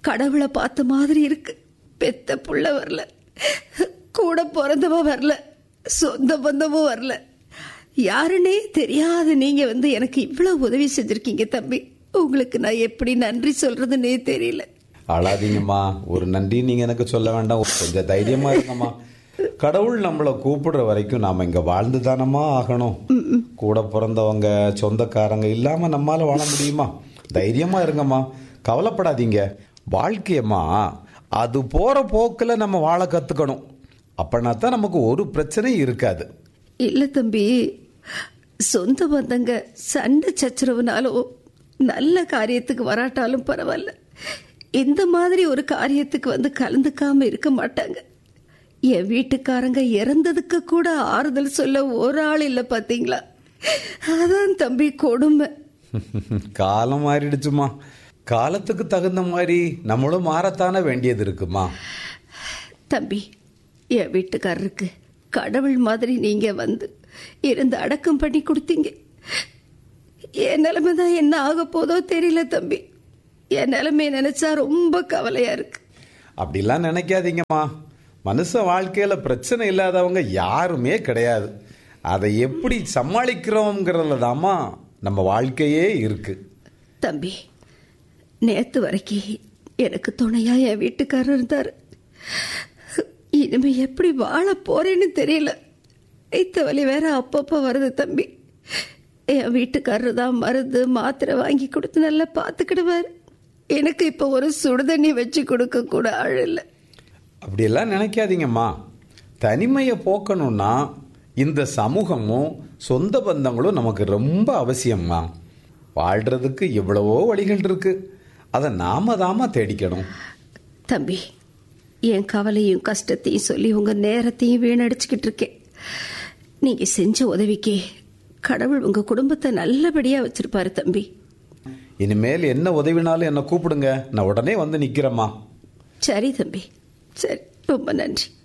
கடவுளை பார்த்த மாதிரி இருக்கு பெத்த புள்ள வரல கூட பிறந்தவ வரல சொந்த பந்தமும் வரல யாருன்னே தெரியாத நீங்க வந்து எனக்கு இவ்வளவு உதவி செஞ்சிருக்கீங்க தம்பி உங்களுக்கு நான் எப்படி நன்றி சொல்றதுன்னே தெரியல அழாதீங்கம்மா ஒரு நன்றி நீங்க எனக்கு சொல்ல வேண்டாம் ஒரு கொஞ்சம் தைரியமா இருங்கம்மா கடவுள் நம்மளை கூப்பிடுற வரைக்கும் நாம இங்க வாழ்ந்து தானமா ஆகணும் கூட பிறந்தவங்க சொந்தக்காரங்க இல்லாம நம்மால வாழ முடியுமா தைரியமா இருங்கம்மா கவலைப்படாதீங்க வாழ்க்கையம்மா அது போற போக்குல நம்ம வாழ கத்துக்கணும் அப்பனா தான் நமக்கு ஒரு பிரச்சனையும் இருக்காது இல்ல தம்பி சொந்த பந்தங்க சண்டை சச்சரவுனாலும் நல்ல காரியத்துக்கு வராட்டாலும் பரவாயில்ல இந்த மாதிரி ஒரு காரியத்துக்கு வந்து கலந்துக்காம இருக்க மாட்டாங்க என் வீட்டுக்காரங்க இறந்ததுக்கு கூட ஆறுதல் சொல்ல ஒரு ஆள் இல்ல பாத்தீங்களா அதான் தம்பி கொடுமை காலம் மாறிடுச்சுமா காலத்துக்கு தகுந்த மாதிரி நம்மளும் மாறத்தானே வேண்டியது இருக்குமா தம்பி என் வீட்டுக்காரருக்கு கடவுள் மாதிரி நீங்க வந்து இருந்து அடக்கம் பண்ணி கொடுத்தீங்க என் நிலைமை தான் என்ன ஆக போதோ தெரியல தம்பி என் நிலைமையை நினைச்சா ரொம்ப கவலையா இருக்கு அப்படிலாம் நினைக்காதீங்கம்மா மனுஷ வாழ்க்கையில பிரச்சனை இல்லாதவங்க யாருமே கிடையாது அதை எப்படி சமாளிக்கிறோங்கிறதுல தாம்மா நம்ம வாழ்க்கையே இருக்கு தம்பி நேத்து வரைக்கும் எனக்கு துணையா என் வீட்டுக்காரர் இருந்தாரு இனிமே எப்படி வாழ போறேன்னு தெரியல வைத்த வலி வேற அப்பப்போ வருது தம்பி என் வீட்டுக்காரர் தான் மருந்து மாத்திரை வாங்கி கொடுத்து நல்லா பார்த்துக்கிடுவார் எனக்கு இப்போ ஒரு சுடுதண்ணி வச்சு கொடுக்க கூட ஆள் இல்லை அப்படியெல்லாம் நினைக்காதீங்கம்மா தனிமையை போக்கணும்னா இந்த சமூகமும் சொந்த பந்தங்களும் நமக்கு ரொம்ப அவசியம்மா வாழ்றதுக்கு எவ்வளவோ வழிகள் இருக்கு அதை நாம தாமா தேடிக்கணும் தம்பி என் கவலையும் கஷ்டத்தையும் சொல்லி உங்க நேரத்தையும் வீணடிச்சுக்கிட்டு இருக்கேன் நீங்க செஞ்ச உதவிக்கு கடவுள் உங்க குடும்பத்தை நல்லபடியா வச்சிருப்பாரு தம்பி இனிமேல் என்ன உதவினாலும் என்னை கூப்பிடுங்க நான் உடனே வந்து நிக்கிறேம்மா சரி தம்பி சரி ரொம்ப நன்றி